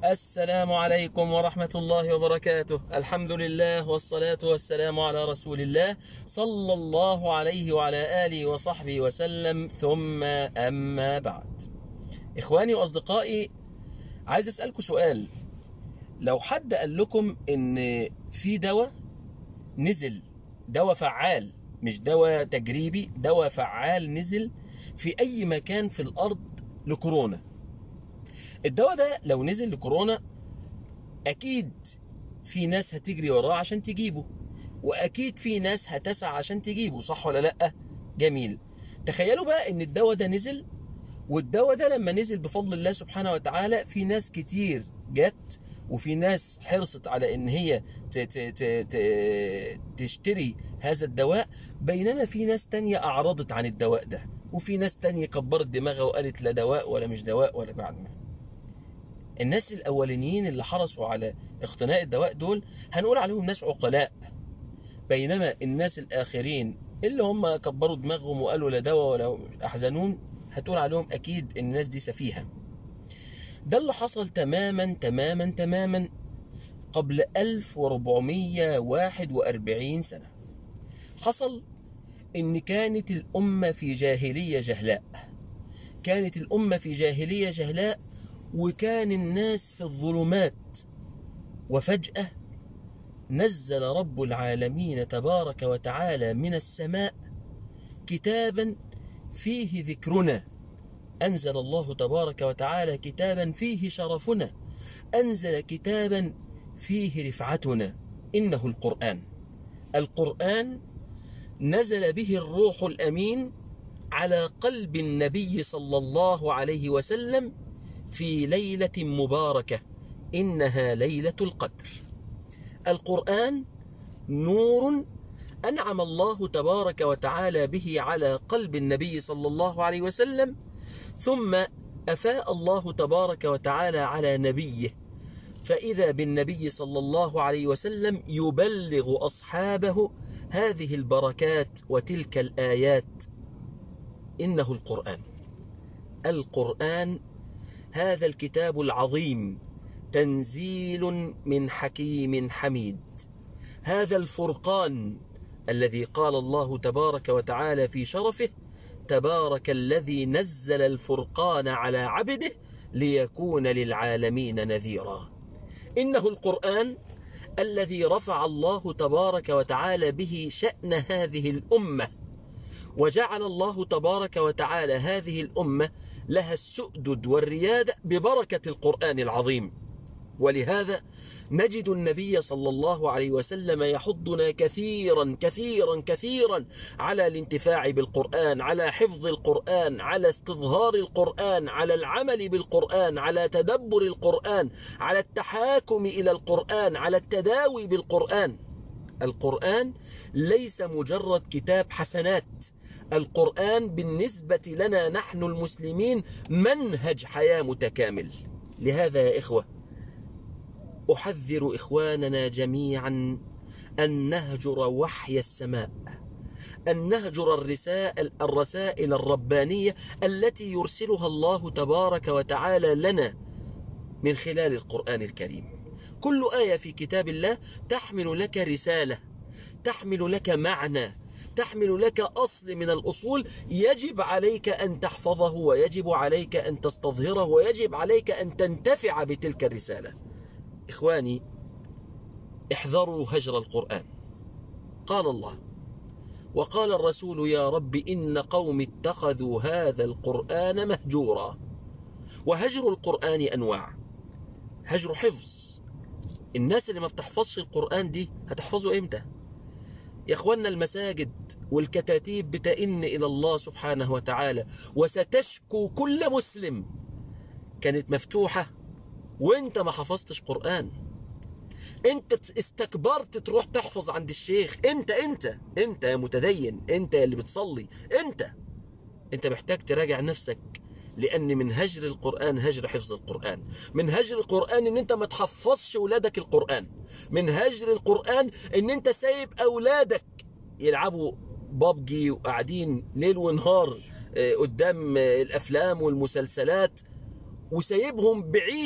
السلام عليكم ورحمة الله وبركاته الحمد لله والصلاة والسلام على رسول الله صلى الله عليه وعلى آله وصحبه وسلم ثم أما بعد إخواني وأصدقائي عايز أسألكم سؤال لو حد قال لكم إن في دواء نزل دواء فعال مش دواء تجريبي دواء فعال نزل في أي مكان في الأرض لكورونا الدواء ده لو نزل لكورونا أكيد في ناس هتجري وراه عشان تجيبه وأكيد في ناس هتسعى عشان تجيبه صح ولا لأ جميل تخيلوا بقى إن الدواء ده نزل والدواء ده لما نزل بفضل الله سبحانه وتعالى في ناس كتير جت وفي ناس حرصت على ان هي ت ت ت ت تشتري هذا الدواء بينما في ناس تانية اعرضت عن الدواء ده وفي ناس تانية كبرت دماغها وقالت لا دواء ولا مش دواء ولا بعد ما الناس الاولانيين اللي حرصوا على اقتناء الدواء دول هنقول عليهم ناس عقلاء بينما الناس الاخرين اللي هم كبروا دماغهم وقالوا لا دواء ولا احزنون هتقول عليهم اكيد الناس دي سفيهه ده اللي حصل تماما تماما تماما قبل 1441 سنة حصل ان كانت الأمة في جاهلية جهلاء كانت الأمة في جاهلية جهلاء وكان الناس في الظلمات وفجأة نزل رب العالمين تبارك وتعالى من السماء كتابا فيه ذكرنا أنزل الله تبارك وتعالى كتابا فيه شرفنا أنزل كتابا فيه رفعتنا إنه القرآن القرآن نزل به الروح الأمين على قلب النبي صلى الله عليه وسلم في ليلة مباركة إنها ليلة القدر القرآن نور أنعم الله تبارك وتعالى به على قلب النبي صلى الله عليه وسلم ثم أفاء الله تبارك وتعالى على نبيه فإذا بالنبي صلى الله عليه وسلم يبلغ أصحابه هذه البركات وتلك الآيات إنه القرآن القرآن هذا الكتاب العظيم تنزيل من حكيم حميد هذا الفرقان الذي قال الله تبارك وتعالى في شرفه تبارك الذي نزل الفرقان على عبده ليكون للعالمين نذيرا إنه القرآن الذي رفع الله تبارك وتعالى به شأن هذه الأمة وجعل الله تبارك وتعالى هذه الأمة لها السؤدد والريادة ببركة القرآن العظيم ولهذا نجد النبي صلى الله عليه وسلم يحضنا كثيرا كثيرا كثيرا على الانتفاع بالقرآن على حفظ القرآن على استظهار القرآن على العمل بالقرآن على تدبر القرآن على التحاكم إلى القرآن على التداوي بالقرآن القرآن ليس مجرد كتاب حسنات القرآن بالنسبة لنا نحن المسلمين منهج حياة متكامل لهذا يا إخوة أحذر إخواننا جميعا أن نهجر وحي السماء أن نهجر الرسائل, الرسائل الربانية التي يرسلها الله تبارك وتعالى لنا من خلال القرآن الكريم كل آية في كتاب الله تحمل لك رسالة تحمل لك معنى تحمل لك أصل من الأصول يجب عليك أن تحفظه ويجب عليك أن تستظهره ويجب عليك أن تنتفع بتلك الرسالة إخواني احذروا هجر القرآن قال الله وقال الرسول يا رب إن قوم اتخذوا هذا القرآن مهجورا وهجر القرآن أنواع هجر حفظ الناس اللي ما بتحفظش القرآن دي هتحفظه إمتى يا أخوانا المساجد والكتاتيب بتئن إلى الله سبحانه وتعالى وستشكو كل مسلم كانت مفتوحة وانت ما حفظتش قرآن انت استكبرت تروح تحفظ عند الشيخ انت انت انت يا متدين انت اللي بتصلي انت انت محتاج تراجع نفسك لان من هجر القرآن هجر حفظ القرآن من هجر القرآن ان انت ما تحفظش ولادك القرآن من هجر القرآن ان انت سايب اولادك يلعبوا بابجي وقاعدين ليل ونهار قدام الافلام والمسلسلات وسايبهم بعيد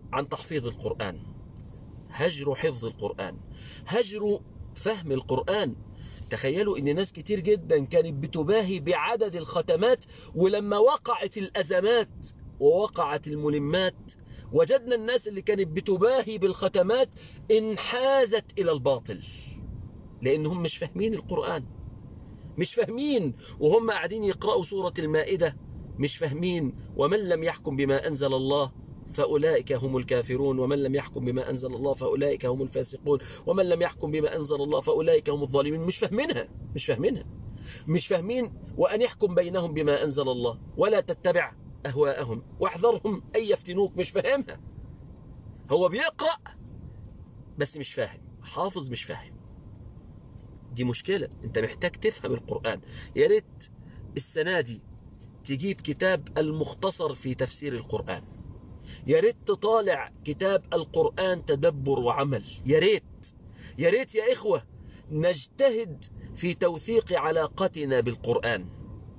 عن تحفيظ القرآن هجر حفظ القرآن هجر فهم القرآن تخيلوا ان ناس كتير جدا كانت بتباهي بعدد الختمات ولما وقعت الازمات ووقعت الملمات وجدنا الناس اللي كانت بتباهي بالختمات انحازت الى الباطل لانهم مش فاهمين القرآن مش فاهمين وهم قاعدين يقرأوا سورة المائدة مش فاهمين ومن لم يحكم بما أنزل الله فأولئك هم الكافرون ومن لم يحكم بما أنزل الله فأولئك هم الفاسقون ومن لم يحكم بما أنزل الله فأولئك هم الظالمين مش فاهمينها مش فاهمينها مش فاهمين وأن يحكم بينهم بما أنزل الله ولا تتبع أهواءهم واحذرهم أن يفتنوك مش فاهمها هو بيقرأ بس مش فاهم حافظ مش فاهم دي مشكلة انت محتاج تفهم القرآن يا ريت السنة دي تجيب كتاب المختصر في تفسير القرآن يا ريت تطالع كتاب القرآن تدبر وعمل يا ريت يا ريت يا إخوة نجتهد في توثيق علاقتنا بالقرآن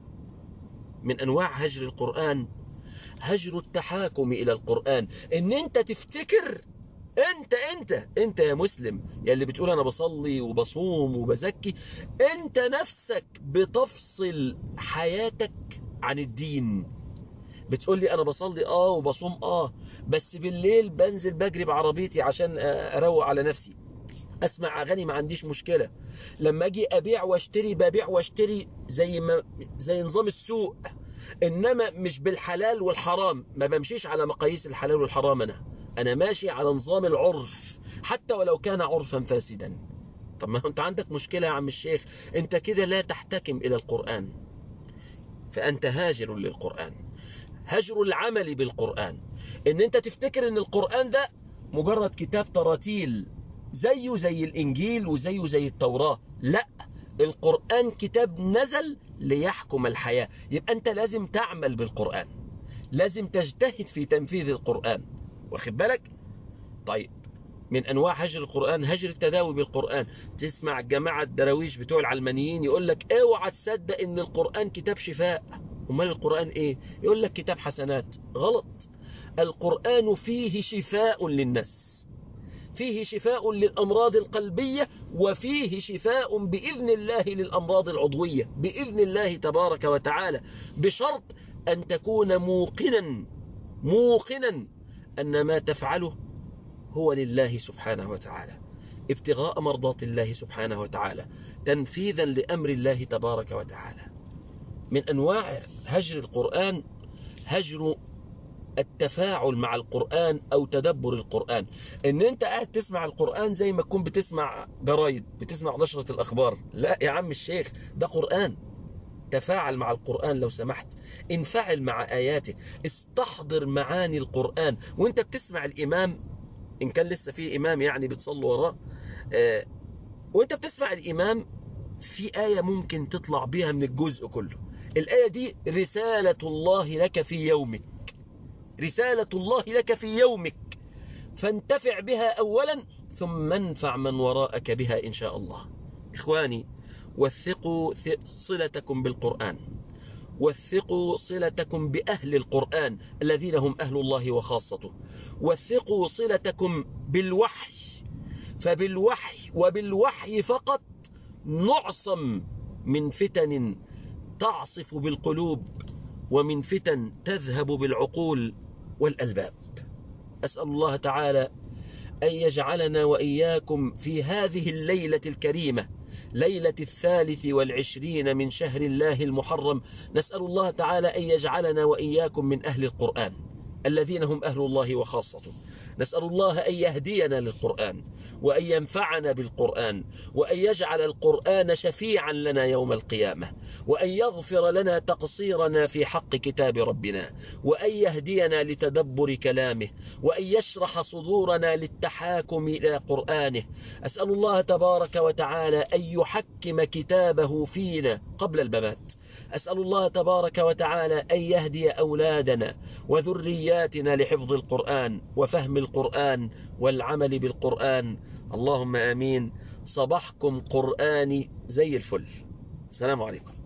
من أنواع هجر القرآن هجر التحاكم إلى القرآن إن أنت تفتكر أنت أنت أنت يا مسلم يا اللي بتقول أنا بصلي وبصوم وبزكي أنت نفسك بتفصل حياتك عن الدين بتقول لي انا بصلي اه وبصوم اه بس بالليل بنزل بجري بعربيتي عشان اروق على نفسي اسمع اغاني ما عنديش مشكلة لما اجي ابيع واشتري ببيع واشتري زي ما زي نظام السوق انما مش بالحلال والحرام ما بمشيش على مقاييس الحلال والحرام انا انا ماشي على نظام العرف حتى ولو كان عرفا فاسدا طب ما انت عندك مشكلة يا عم الشيخ انت كده لا تحتكم الى القرآن فانت هاجر للقرآن هجر العمل بالقرآن ان انت تفتكر ان القرآن ده مجرد كتاب تراتيل زيه زي الانجيل وزيه زي التوراة لا القرآن كتاب نزل ليحكم الحياة يبقى انت لازم تعمل بالقرآن لازم تجتهد في تنفيذ القرآن واخد بالك طيب من انواع هجر القرآن هجر التداوي بالقرآن تسمع جماعة الدراويش بتوع العلمانيين يقول لك اوعى تصدق ان القرآن كتاب شفاء امال القرآن ايه يقول لك كتاب حسنات غلط القرآن فيه شفاء للناس فيه شفاء للأمراض القلبية وفيه شفاء بإذن الله للأمراض العضوية بإذن الله تبارك وتعالى بشرط أن تكون موقنا موقنا أن ما تفعله هو لله سبحانه وتعالى ابتغاء مرضات الله سبحانه وتعالى تنفيذا لأمر الله تبارك وتعالى من أنواع هجر القرآن هجر التفاعل مع القرآن أو تدبر القرآن إن أنت قاعد تسمع القرآن زي ما تكون بتسمع جرايد بتسمع نشرة الأخبار لا يا عم الشيخ ده قرآن تفاعل مع القرآن لو سمحت انفعل مع آياته استحضر معاني القرآن وانت بتسمع الإمام إن كان لسه في إمام يعني بتصلي وراه آه وانت بتسمع الإمام في آية ممكن تطلع بيها من الجزء كله الآية دي رسالة الله لك في يومك رسالة الله لك في يومك فانتفع بها أولا ثم انفع من وراءك بها إن شاء الله إخواني وثقوا صلتكم بالقرآن وثقوا صلتكم بأهل القرآن الذين هم أهل الله وخاصته وثقوا صلتكم بالوحي فبالوحي وبالوحي فقط نعصم من فتن تعصف بالقلوب ومن فتن تذهب بالعقول والألباب أسأل الله تعالى أن يجعلنا وإياكم في هذه الليلة الكريمة ليلة الثالث والعشرين من شهر الله المحرم نسأل الله تعالى أن يجعلنا وإياكم من أهل القرآن الذين هم أهل الله وخاصته نسأل الله أن يهدينا للقرآن وأن ينفعنا بالقرآن وأن يجعل القرآن شفيعا لنا يوم القيامة وأن يغفر لنا تقصيرنا في حق كتاب ربنا وأن يهدينا لتدبر كلامه وأن يشرح صدورنا للتحاكم إلى قرآنه أسأل الله تبارك وتعالى أن يحكم كتابه فينا قبل الممات أسأل الله تبارك وتعالى أن يهدي أولادنا وذرياتنا لحفظ القرآن وفهم القرآن والعمل بالقرآن اللهم آمين صباحكم قرآني زي الفل السلام عليكم